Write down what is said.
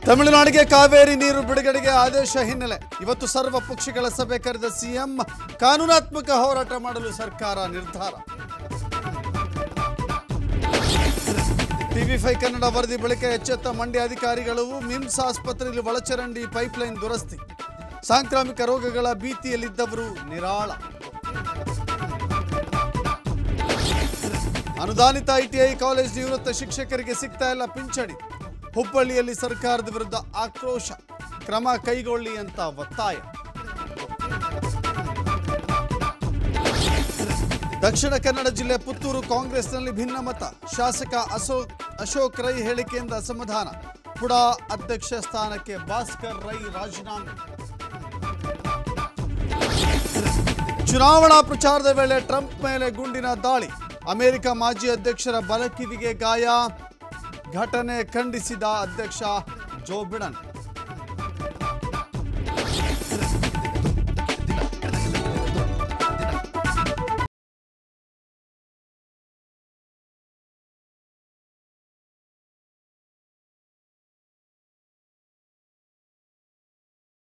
ತಮಿಳುನಾಡಿಗೆ ಕಾವೇರಿ ನೀರು ಬಿಡುಗಡೆಗೆ ಆದೇಶ ಹಿನ್ನೆಲೆ ಇವತ್ತು ಸರ್ವ ಪಕ್ಷಗಳ ಸಭೆ ಕರೆದ ಸಿಎಂ ಕಾನೂನಾತ್ಮಕ ಹೋರಾಟ ಮಾಡಲು ಸರ್ಕಾರ ನಿರ್ಧಾರ ಟಿವಿ ಫೈ ಕನ್ನಡ ವರದಿ ಬಳಿಕ ಎಚ್ಚೆತ್ತ ಮಂಡ್ಯ ಅಧಿಕಾರಿಗಳು ಮಿಮ್ಸ್ ಆಸ್ಪತ್ರೆಯಲ್ಲಿ ಒಳಚರಂಡಿ ಪೈಪ್ಲೈನ್ ದುರಸ್ತಿ ಸಾಂಕ್ರಾಮಿಕ ರೋಗಗಳ ಭೀತಿಯಲ್ಲಿದ್ದವರು ನಿರಾಳ ಅನುದಾನಿತ ಐಟಿಐ ಕಾಲೇಜ್ ನಿವೃತ್ತ ಶಿಕ್ಷಕರಿಗೆ ಸಿಗ್ತಾ ಇಲ್ಲ ಪಿಂಚಣಿ ಹುಬ್ಬಳ್ಳಿಯಲ್ಲಿ ಸರ್ಕಾರದ ವಿರುದ್ಧ ಆಕ್ರೋಶ ಕ್ರಮ ಕೈಗೊಳ್ಳಿ ಅಂತ ಒತ್ತಾಯ ದಕ್ಷಿಣ ಕನ್ನಡ ಜಿಲ್ಲೆ ಪುತ್ತೂರು ಕಾಂಗ್ರೆಸ್ನಲ್ಲಿ ಭಿನ್ನಮತ ಶಾಸಕ ಅಶೋಕ್ ಅಶೋಕ್ ರೈ ಹೇಳಿಕೆಯಿಂದ ಅಸಮಾಧಾನ ಪುಡಾ ಅಧ್ಯಕ್ಷ ಸ್ಥಾನಕ್ಕೆ ಭಾಸ್ಕರ್ ರೈ ರಾಜೀನಾಮೆ ಚುನಾವಣಾ ಪ್ರಚಾರದ ವೇಳೆ ಟ್ರಂಪ್ ಮೇಲೆ ಗುಂಡಿನ ದಾಳಿ ಅಮೆರಿಕ ಮಾಜಿ ಅಧ್ಯಕ್ಷರ ಬಲಕಿವಿಗೆ ಗಾಯ ಘಟನೆ ಖಂಡಿಸಿದ ಅಧ್ಯಕ್ಷ ಜೋ ಬಿಡನ್